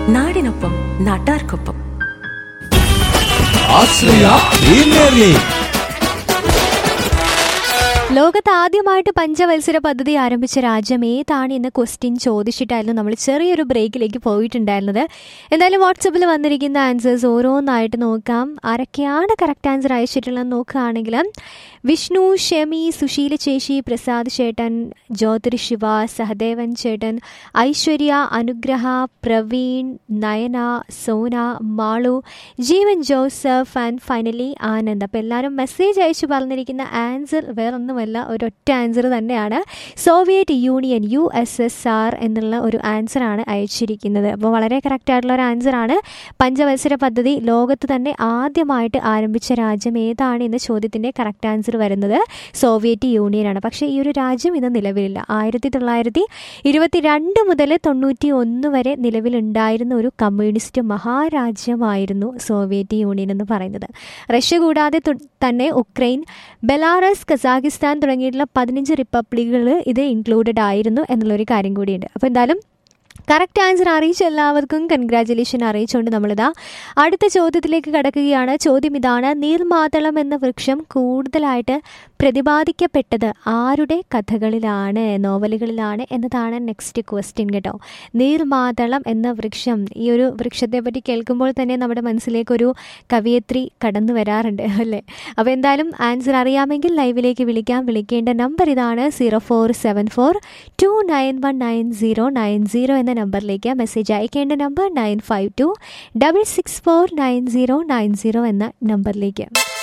നാടിനൊപ്പം നാട്ടാർക്കൊപ്പം ആശ്രയ premier league ലോകത്ത് ആദ്യമായിട്ട് പഞ്ചവത്സര പദ്ധതി ആരംഭിച്ച രാജ്യം ഏതാണ് എന്ന ക്വസ്റ്റ്യൻ ചോദിച്ചിട്ടായിരുന്നു നമ്മൾ ചെറിയൊരു ബ്രേക്കിലേക്ക് പോയിട്ടുണ്ടായിരുന്നത് എന്തായാലും വാട്സപ്പിൽ വന്നിരിക്കുന്ന ആൻസേഴ്സ് ഓരോന്നായിട്ട് നോക്കാം ആരൊക്കെയാണ് കറക്റ്റ് ആൻസർ അയച്ചിട്ടുള്ളത് നോക്കുകയാണെങ്കിൽ വിഷ്ണു ഷെമി സുശീല ചേച്ചി പ്രസാദ് ചേട്ടൻ ജ്യോതിർ ശിവ സഹദേവൻ ചേട്ടൻ Aishwarya Anugraha Praveen Nayana Sona Malu Jeevan Joseph and finally Anand അപ്പോൾ എല്ലാവരും മെസ്സേജ് അയച്ചു പറഞ്ഞിരിക്കുന്ന ആൻസർ വേറൊന്നുമല്ല ഒരൊറ്റ ആൻസർ തന്നെയാണ് Soviet Union U S S R എന്നുള്ള ഒരു ആൻസറാണ് അയച്ചിരിക്കുന്നത് അപ്പോൾ വളരെ കറക്റ്റ് ആയിട്ടുള്ള ഒരു ആൻസറാണ് പഞ്ചവത്സര പദ്ധതി ലോകത്ത് തന്നെ ആദ്യമായിട്ട് ആരംഭിച്ച രാജ്യം ഏതാണ് എന്ന ചോദ്യത്തിൻ്റെ കറക്റ്റ് ആൻസർ വരുന്നത് സോവിയറ്റ് യൂണിയനാണ് പക്ഷേ ഈ ഒരു രാജ്യം ഇന്ന് നിലവിലില്ല ആയിരത്തി തൊള്ളായിരത്തി ഇരുപത്തി രണ്ട് മുതൽ തൊണ്ണൂറ്റി ഒന്ന് വരെ നിലവിലുണ്ടായിരുന്ന ഒരു കമ്മ്യൂണിസ്റ്റ് മഹാരാജ്യമായിരുന്നു സോവിയറ്റ് യൂണിയൻ എന്ന് പറയുന്നത് റഷ്യ കൂടാതെ തു- തന്നെ ഉക്രൈൻ ബെലാറസ് കസാഖിസ്ഥാൻ തുടങ്ങിയിട്ടുള്ള പതിനഞ്ച് റിപ്പബ്ലിക്കുകൾ ഇത് ഇൻക്ലൂഡഡ് ആയിരുന്നു എന്നുള്ളൊരു കാര്യം കൂടിയുണ്ട് അപ്പോൾ എന്തായാലും കറക്റ്റ് ആൻസർ അറിയിച്ച എല്ലാവർക്കും കൺഗ്രാറ്റുലേഷൻ അറിയിച്ചുകൊണ്ട് നമ്മളിതാ അടുത്ത ചോദ്യത്തിലേക്ക് കടക്കുകയാണ് ചോദ്യം ഇതാണ് നീർമാതളം എന്ന വൃക്ഷം കൂടുതലായിട്ട് പ്രതിപാദിക്കപ്പെട്ടത് ആരുടെ കഥകളിലാണ് നോവലുകളിലാണ് എന്നതാണ് നെക്സ്റ്റ് ക്വസ്റ്റ്യൻ കേട്ടോ നീർമാതളം എന്ന വൃക്ഷം ഈ ഒരു വൃക്ഷത്തെ പറ്റി കേൾക്കുമ്പോൾ തന്നെ നമ്മുടെ മനസ്സിലേക്കൊരു കവിയത്രി കടന്നു വരാറുണ്ട് അല്ലേ അപ്പോൾ എന്തായാലും ആൻസർ അറിയാമെങ്കിൽ ലൈവിലേക്ക് വിളിക്കാം വിളിക്കേണ്ട നമ്പർ ഇതാണ് zero four seven four two nine one nine zero nine zero എന്ന നമ്പറിലേക്ക് മെസ്സേജ് അയക്കേണ്ട number nine five two double six four nine zero nine zero എന്ന നമ്പറിലേക്ക്